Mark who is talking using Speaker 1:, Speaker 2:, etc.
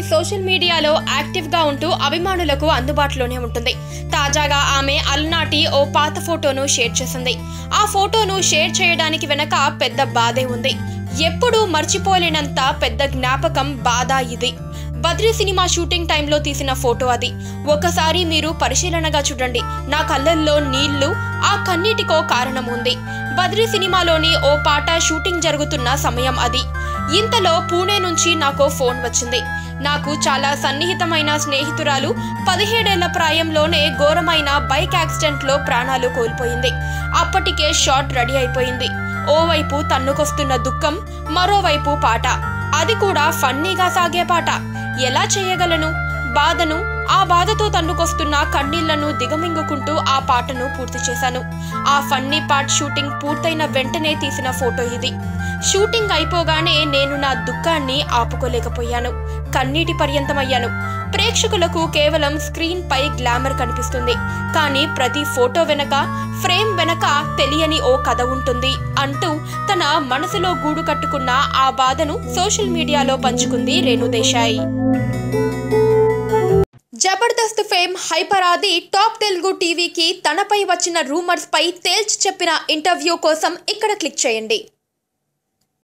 Speaker 1: social మీడియాలో యాక్టివ్గా ఉంటూ అభిమానులకు అందుబాటులోనే ఉంటుంది తాజాగా ఆమె అలనాటి ఓ పాత ఫోటోను షేర్ చేసింది ఆ ఫోటోను షేర్ చేయడానికి వెనక పెద్ద బాధే ఉంది ఎప్పుడూ మర్చిపోలేనంత పెద్ద జ్ఞాపకం బాధ ఇది బద్రి సినిమా షూటింగ్ టైంలో తీసిన ఫోటో అది ఒకసారి మీరు పరిశీలనగా చూడండి నా కళ్ళల్లో నీళ్లు ఆ కన్నీటికో కారణం ఉంది బద్రి సినిమాలోని ఓ పాట షూటింగ్ జరుగుతున్న సమయం అది ఇంతలో పూణే నుంచి నాకు ఫోన్ వచ్చింది నాకు చాలా సన్నిహితమైన స్నేహితురాలు పదిహేడేళ్ల ప్రాయంలోనే ఘోరమైన బైక్ యాక్సిడెంట్లో ప్రాణాలు కోల్పోయింది అప్పటికే షాట్ రెడీ అయిపోయింది ఓవైపు తన్నుకొస్తున్న దుఃఖం మరోవైపు పాట అది కూడా ఫన్నీగా సాగే పాట ఎలా చేయగలను బాధను ఆ బాధతో తన్నుకొస్తున్న కన్నీళ్లను దిగమింగుకుంటూ ఆ పాటను పూర్తి చేశాను ఆ ఫన్నీ పార్ట్ షూటింగ్ పూర్తయిన వెంటనే తీసిన ఫోటో ఇది షూటింగ్ అయిపోగానే నేను నా దుఃఖాన్ని ఆపుకోలేకపోయాను కన్నీటి పర్యంతమయ్యాను ప్రేక్షకులకు కేవలం స్క్రీన్ పై గ్లామర్ కనిపిస్తుంది కానీ ప్రతి ఫోటో వెనక ఫ్రేమ్ వెనక తెలియని ఓ కథ ఉంటుంది అంటూ తన మనసులో గూడు కట్టుకున్న ఆ బాధను సోషల్ మీడియాలో పంచుకుంది Renu Desai Jabardasth fame hyper Aadi top Telugu టీవీకి తనపై వచ్చిన రూమర్స్ పై తేల్చి చెప్పిన ఇంటర్వ్యూ కోసం ఇక్కడ క్లిక్ చేయండి